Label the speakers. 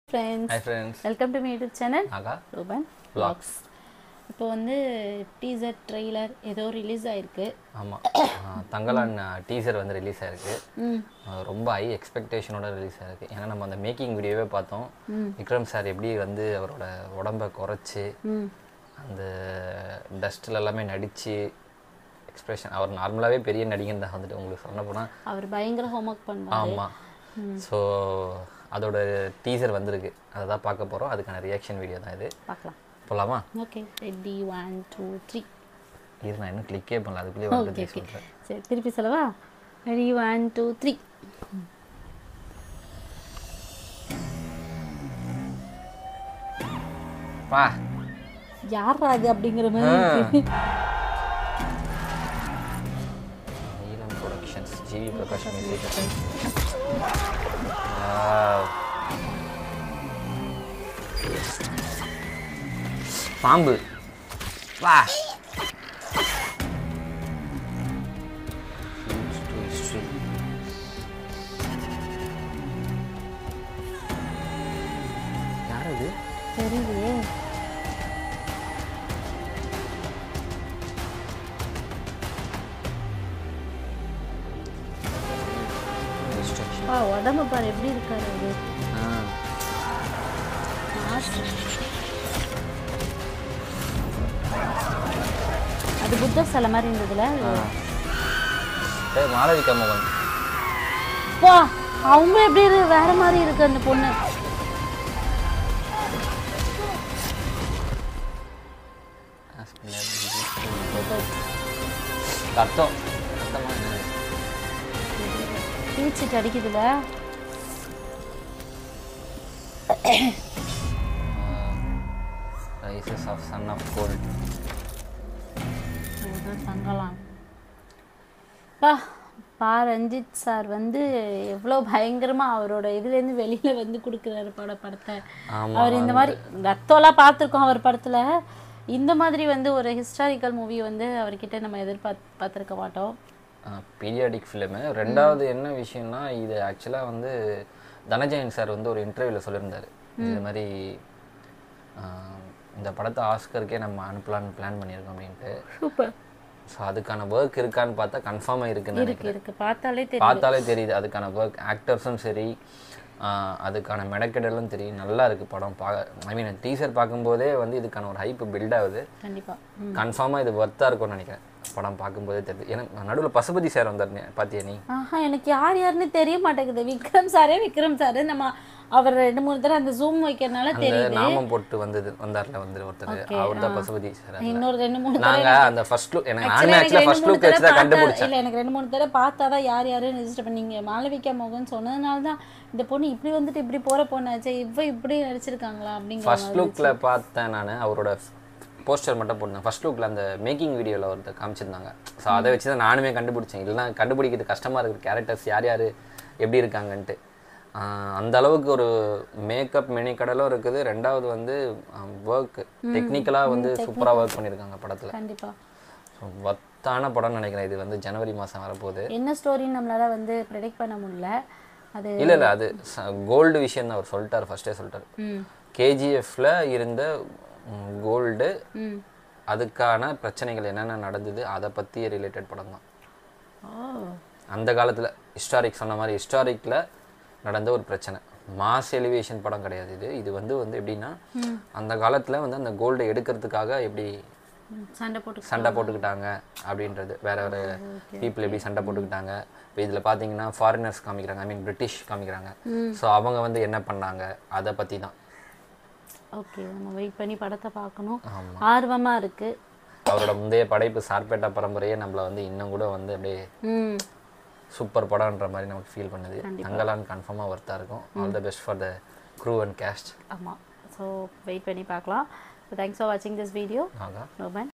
Speaker 1: Friends
Speaker 2: hi friends
Speaker 1: welcome to my YouTube channel
Speaker 2: ஆகா
Speaker 1: Ruban vlogs இப்போ வந்து டீசர் ட்ரெய்லர் ஏதோ ரிலீஸ் ஆயிருக்கு
Speaker 2: ஆமாம் தங்கலான் டீசர் வந்து ரிலீஸ் ஆயிருக்கு
Speaker 1: ம்
Speaker 2: அஹ் ரொம்ப ஹை எக்ஸ்பெக்டேஷனோட ரிலீஸ் ஆயிருக்கு ஏன்னா நம்ம அந்த மேக்கிங் வீடியோவே பார்த்தோம் விக்ரம் சார் எப்படி வந்து அவரோட உடம்ப குறைச்சி
Speaker 1: ம்
Speaker 2: அந்த டஸ்ட்டில் எல்லாமே நடித்து எக்ஸ்பிரஷன் அவர் நார்மலாகவே பெரிய நடிகன் தான் வந்துட்டு உங்களுக்கு சொன்ன போனால்
Speaker 1: அவர் பயங்கர ஹோம்ஒர்க் பண்ணுவார்
Speaker 2: ஆமாம் ஸோ அதோட டீசர் வந்திருக்கு அதை தான் பார்க்க போகிறோம் அதுக்கான ரியாக்ஷன் வீடியோ தான் இது
Speaker 1: பார்க்கலாம்
Speaker 2: போகலாமா
Speaker 1: okay ready one two three
Speaker 2: இது நான் இன்னும் கிளிக்கே பண்ணல அதுக்குள்ளேயே
Speaker 1: ஓகே
Speaker 2: வந்து
Speaker 1: ஓகே
Speaker 2: சொல்கிறேன்
Speaker 1: சரி திருப்பி சொல்லவா ரெடி ஒன் டூ த்ரீ
Speaker 2: பா
Speaker 1: யாரா அது அப்படிங்கிற மாதிரி இருக்கு.
Speaker 2: நீலம் ப்ரொடக்ஷன்ஸ் ஜிவி பிரகாஷ் மியூசிக் பாம்பு வா யார் அது
Speaker 1: தெரியலையே
Speaker 2: Instruction.
Speaker 1: வா உடம்பு பாரு எப்படி இருக்காரு அது
Speaker 2: ஆ
Speaker 1: மாஸ்டர் அது புத்தர் சிலை மாதிரி இருந்ததுல
Speaker 2: ஏய் மாளவிகா மோகன்
Speaker 1: வா அவங்க எப்படி இருக்கு வேற மாதிரி இருக்கு அந்த பொண்ணு
Speaker 2: ரத்தம் ரத்தமா என்னது
Speaker 1: பீச்சிட்டு அடிக்குதுல
Speaker 2: rises of sun of gold
Speaker 1: அதுதான் தங்கலாம் பா பா ரஞ்சித் சார் வந்து எவ்வளோ பயங்கரமா அவரோட இதுலேருந்து வெளியில வந்து கொடுக்குறாரு பட படத்தை
Speaker 2: ஆமா,
Speaker 1: அவர் இந்த மாதிரி ரத்தம்லாம் பார்த்துருக்கோம் அவர் படத்துல இந்த மாதிரி வந்து ஒரு ஹிஸ்டாரிக்கல் மூவி வந்து அவர்கிட்ட நம்ம எதிர்பார்த்து பார்த்துருக்க மாட்டோம்
Speaker 2: பீரியாடிக் ஃபிலிமு ரெண்டாவது என்ன விஷயம்னா இது ஆக்சுவலாக வந்து தனஜயன் சார் வந்து ஒரு இன்டர்வியூவில் சொல்லியிருந்தாரு இந்த மாதிரி ஆஹ், இந்த படத்தை ஆஸ்கருக்கே நம்ம அனுப்பலான்னு பிளான் பண்ணியிருக்கோம் அப்படின்ட்டு
Speaker 1: சூப்பர்
Speaker 2: ஸோ அதுக்கான ஒர்க் இருக்கான்னு பார்த்தா கன்ஃபார்மாக இருக்குன்னு
Speaker 1: இருக்கு இருக்கு பார்த்தாலே தெரியும்
Speaker 2: பார்த்தாலே தெரியுது அதுக்கான ஒர்க் ஆக்டர்ஸும் சரி ஆஹ் அதுக்கான மெனக்கெடலும் தெரியும் நல்லா இருக்கு படம் பா ஐ மீன் டீசர் பார்க்கும்போதே வந்து இதுக்கான ஒரு ஹைப் பில்ட் ஆகுது
Speaker 1: கண்டிப்பா
Speaker 2: கன்ஃபார்மாக இது ஒர்த்தாக இருக்கும்னு நினைக்கிறேன் படம் பார்க்கும்போதே தெரியுது எனக்கு நடுவில் பசுபதி சார் வந்தார் பார்த்தியா நீ
Speaker 1: ஆஹா எனக்கு யார் யாருன்னு தெரிய மாட்டேங்குது விக்ரம் சாரே விக்ரம் சாரு நம்ம அவர் ரெண்டு மூணு தடவை அந்த ஜூம் வைக்கிறனால
Speaker 2: அந்த
Speaker 1: தெரியுது
Speaker 2: நாமம் போட்டு வந்தது வந்தார்ல வந்து ஒருத்தர் அவர் தான் பசுபதி சார்
Speaker 1: இன்னொரு ரெண்டு மூணு
Speaker 2: நாங்க அந்த ஃபர்ஸ்ட் லுக் எனக்கு
Speaker 1: Actually,
Speaker 2: நானுமே
Speaker 1: எனக்கு
Speaker 2: ஆக்சுவலாக
Speaker 1: ரெண்டு
Speaker 2: ஃபர்ஸ்ட்
Speaker 1: மூணு
Speaker 2: லுக் வச்சு தான்
Speaker 1: தடவை
Speaker 2: கண்டுபிடிச்சேன்
Speaker 1: பார்த்தா- இல்ல எனக்கு ரெண்டு மூணு தடவை பார்த்தாதான் யார் யாருன்னு ரெஜிஸ்டர் பண்ணீங்க மாளவிகா மோகன் சொன்னதுனால தான் இந்த பொண்ணு இப்படி வந்துட்டு இப்படி போற பொண்ணாச்சே இவ இப்படி நடிச்சிருக்காங்களா அப்படிங்கிற
Speaker 2: ஃபர்ஸ்ட் லுக்கில் பார்த்தேன் நான் அவரோட போஸ்டர் மட்டும் போட்டேன் ஃபர்ஸ்ட் லுக்கில் அந்த மேக்கிங் வீடியோவில் ஒருத்தர் காமிச்சிருந்தாங்க ஸோ அதை வச்சு தான் நானுமே கண்டுபிடிச்சேன் இல்லைன்னா கண்டுபிடிக்கிறது கஷ்டமாக இருக்குது கேரக்டர்ஸ் யார் யார் எப்படி இருக்காங்கன்ட்டு ஆஹ் அந்த அளவுக்கு ஒரு மேக்கப் மெனிக்கடலும் இருக்குது ரெண்டாவது வந்து ஒர்க் டெக்னிக்கலாக வந்து சூப்பராக ஒர்க் பண்ணியிருக்காங்க படத்தில்
Speaker 1: கண்டிப்பா
Speaker 2: ஸோ வத்தான படம்னு நினைக்கிறேன் இது வந்து ஜனவரி மாதம் வரப்போகுது
Speaker 1: என்ன ஸ்டோரின்னு நம்மளால வந்து ப்ரெடிக்ட் பண்ண முடியல அது
Speaker 2: இல்லை இல்லை அது கோல்டு விஷயம் தான் அவர் சொல்லிட்டார் ஃபர்ஸ்டே சொல்லிட்டார்
Speaker 1: ம்
Speaker 2: கேஜிஎஃப்ல இருந்த கோல்டு
Speaker 1: ம்
Speaker 2: அதுக்கான பிரச்சனைகள் என்னென்ன நடந்தது அதை பற்றி ரிலேட்டட் படம் தான்
Speaker 1: ஓ
Speaker 2: அந்த காலத்தில் ஹிஸ்டாரிக் சொன்ன மாதிரி ஹிஸ்டாரிக்கில் நடந்த ஒரு பிரச்சனை மாஸ் எலிவேஷன் படம் கிடையாது இது இது வந்து வந்து எப்படின்னா அந்த காலத்தில் வந்து அந்த கோல்டை எடுக்கிறதுக்காக எப்படி
Speaker 1: ம், சண்டை போட்டு
Speaker 2: சண்டை போட்டுக்கிட்டாங்க அப்படின்றது வேற வேற பீப்புள் எப்படி சண்டை போட்டுக்கிட்டாங்க இப்போ இதில் பார்த்தீங்கன்னா ஃபாரினர்ஸ் காமிக்கிறாங்க ஐ மீன் பிரிட்டிஷ் காமிக்கிறாங்க ஸோ அவங்க வந்து என்ன பண்ணாங்க அதை பற்றி தான்
Speaker 1: ஓகே நம்ம வெயிட் பண்ணி படத்தை பார்க்கணும்
Speaker 2: ஆமா.
Speaker 1: ஆர்வமா இருக்கு
Speaker 2: அவரோட முந்தைய படைப்பு சார்பேட்டா பரம்பரையே நம்மளை வந்து இன்னும் கூட வந்து அப்படியே
Speaker 1: ம்
Speaker 2: சூப்பர் படம்ன்ற மாதிரி நமக்கு ஃபீல் பண்ணுது தங்கலான் கன்ஃபார்மாக ஒர்த்தாக இருக்கும் all the best for the crew and cast
Speaker 1: ஆமாம் ஸோ வெயிட் பண்ணி பார்க்கலாம் ஸோ தேங்க்ஸ் ஃபார் வாட்சிங் திஸ் வீடியோ
Speaker 2: ஆகா
Speaker 1: நோபன்